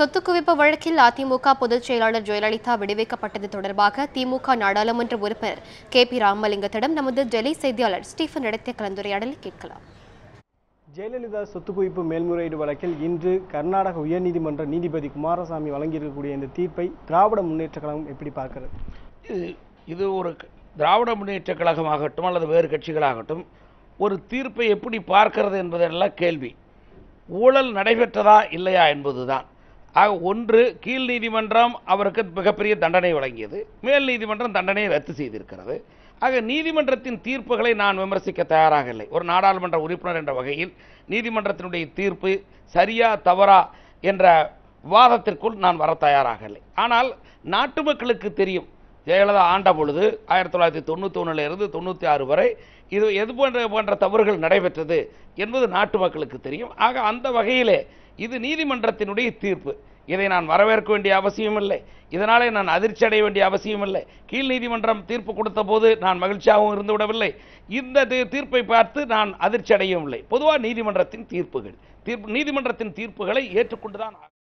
சொத்து குவிப்பு வழக்கில் அதிமுக பொதுச் செயலாளர் ஜெயலலிதா விடுவிக்கப்பட்டது தொடர்பாக திமுக நாடாளுமன்ற உறுப்பினர் கே பி ராமலிங்கத்திடம் நமது டெல்லி செய்தியாளர் ஸ்டீஃபன் நடத்திய கலந்துரையாடலை கேட்கலாம் ஜெயலலிதா சொத்து குவிப்பு மேல்முறையீடு வழக்கில் இன்று கர்நாடக உயர்நீதிமன்ற நீதிபதி குமாரசாமி வழங்கியிருக்கக்கூடிய இந்த தீர்ப்பை திராவிட முன்னேற்ற கழகம் எப்படி பார்க்கிறது இது இது ஒரு க- திராவிட முன்னேற்ற கழகமாகட்டும் அல்லது வேறு கட்சிகளாகட்டும் ஒரு தீர்ப்பை எப்படி பார்க்கிறது என்பதெல்லாம் கேள்வி ஊழல் நடைபெற்றதா இல்லையா என்பதுதான் ஆக ஒன்று கீழ் நீதிமன்றம் அவருக்கு மிகப்பெரிய தண்டனை வழங்கியது மேல் நீதிமன்றம் தண்டனையை ரத்து செய்திருக்கிறது ஆக நீதிமன்றத்தின் தீர்ப்புகளை நான் விமர்சிக்க தயாராக இல்லை ஒரு நாடாளுமன்ற உறுப்பினர் என்ற வகையில் நீதிமன்றத்தினுடைய தீர்ப்பு சரியா தவறா என்ற விவாதத்திற்குள் நான் வர தயாராக இல்லை ஆனால் நாட்டு மக்களுக்கு தெரியும் ஜெயலலிதா ஆண்ட பொழுது ஆயிரத்தி தொள்ளாயிரத்தி தொண்ணூற்றி இருந்து தொண்ணூற்றி ஆறு வரை இது எது போன்ற போன்ற தவறுகள் நடைபெற்றது என்பது நாட்டு மக்களுக்கு தெரியும் ஆக அந்த வகையிலே இது நீதிமன்றத்தினுடைய தீர்ப்பு இதை நான் வரவேற்க வேண்டிய அவசியம் இல்லை இதனாலே நான் அதிர்ச்சி அடைய வேண்டிய அவசியம் இல்லை கீழ் நீதிமன்றம் தீர்ப்பு கொடுத்த போது நான் மகிழ்ச்சியாகவும் இருந்து விடவில்லை இந்த தீ- தீர்ப்பை பார்த்து நான் அதிர்ச்சி அடையவும் இல்லை பொதுவாக நீதிமன்றத்தின் தீர்ப்புகள் தீர்ப்பு நீதிமன்றத்தின் தீர்ப்புகளை ஏற்றுக்கொண்டுதான் ஆக-